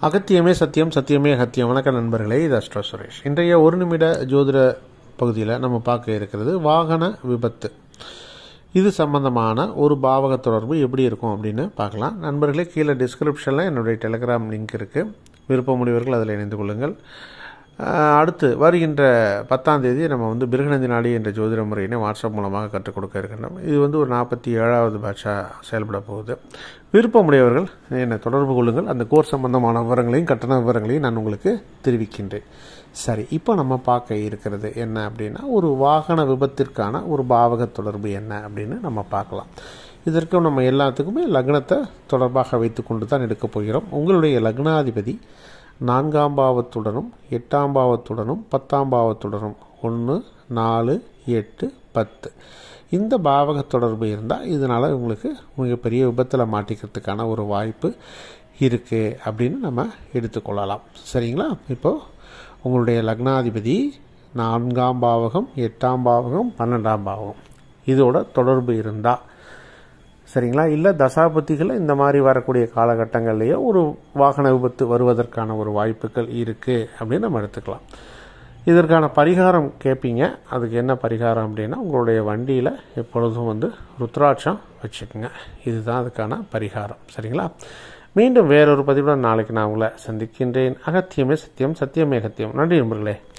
அகத்தியமே சத்தியம் சத்தியமே அகத்தியம் வணக்கம் நண்பர்களே இது அஸ்ட்ரோ சுரேஷ் இன்றைய ஒரு நிமிட ஜோதிட பகுதியில் நம்ம பார்க்க இருக்கிறது வாகன விபத்து இது சம்பந்தமான ஒரு பாவக தொடர்பு எப்படி இருக்கும் அப்படின்னு பார்க்கலாம் நண்பர்களே கீழே டிஸ்கிரிப்ஷனில் என்னுடைய டெலிகிராம் லிங்க் இருக்குது விருப்பமுடையவர்கள் அதில் இணைந்து கொள்ளுங்கள் அஹ், அடுத்து வருகின்ற பத்தாம் தேதி நம்ம வந்து பிருகநந்தி நாடி என்ற ஜோதிட முறையினை வாட்ஸ்அப் மூலமாக கற்றுக் கொடுக்க இருக்கின்றோம் இது வந்து ஒரு நாற்பத்தி ஏழாவது பேட்சாக செயல்பட போகுது விருப்பமுடையவர்கள் என்னை தொடர்பு கொள்ளுங்கள் அந்த கோர்ஸ் சம்பந்தமான விவரங்களையும் கட்டண விவரங்களையும் நான் உங்களுக்கு தெரிவிக்கின்றேன் சரி இப்போ நம்ம பார்க்க இருக்கிறது என்ன அப்படின்னா ஒரு வாகன விபத்திற்கான ஒரு பாவக தொடர்பு என்ன அப்படின்னு நம்ம பார்க்கலாம் இதற்கு நம்ம எல்லாத்துக்குமே லக்னத்தை தொடர்பாக வைத்துக்கொண்டு தான் எடுக்கப் போகிறோம் உங்களுடைய லக்னாதிபதி நான்காம் பாவத்துடனும் எட்டாம் பாவத்துடனும் பத்தாம் பாவத்துடனும் ஒன்று நாலு எட்டு பத்து இந்த பாவக தொடர்பு இருந்தால் இதனால் உங்களுக்கு மிகப்பெரிய விபத்தில் மாட்டிக்கிறதுக்கான ஒரு வாய்ப்பு இருக்குது அப்படின்னு நம்ம எடுத்துக்கொள்ளலாம் சரிங்களா இப்போது உங்களுடைய லக்னாதிபதி நான்காம் பாவகம் எட்டாம் பாவகம் பன்னெண்டாம் பாவகம் இதோட தொடர்பு இருந்தால் சரிங்களா இல்லை தசாபதிகள் இந்த மாதிரி வரக்கூடிய காலகட்டங்கள்லேயே ஒரு வாகன விபத்து வருவதற்கான ஒரு வாய்ப்புகள் இருக்குது அப்படின்னு நம்ம எடுத்துக்கலாம் இதற்கான பரிகாரம் கேட்பீங்க அதுக்கு என்ன பரிகாரம் அப்படின்னா உங்களுடைய வண்டியில் எப்பொழுதும் வந்து ருத்ராட்சம் வச்சுக்கோங்க இதுதான் அதுக்கான பரிகாரம் சரிங்களா மீண்டும் வேறொரு பதிவுடன் நாளைக்கு நான் உங்களை சந்திக்கின்றேன் அகத்தியமே சத்தியம் சத்தியமே அகத்தியம் நன்றி நண்பர்களே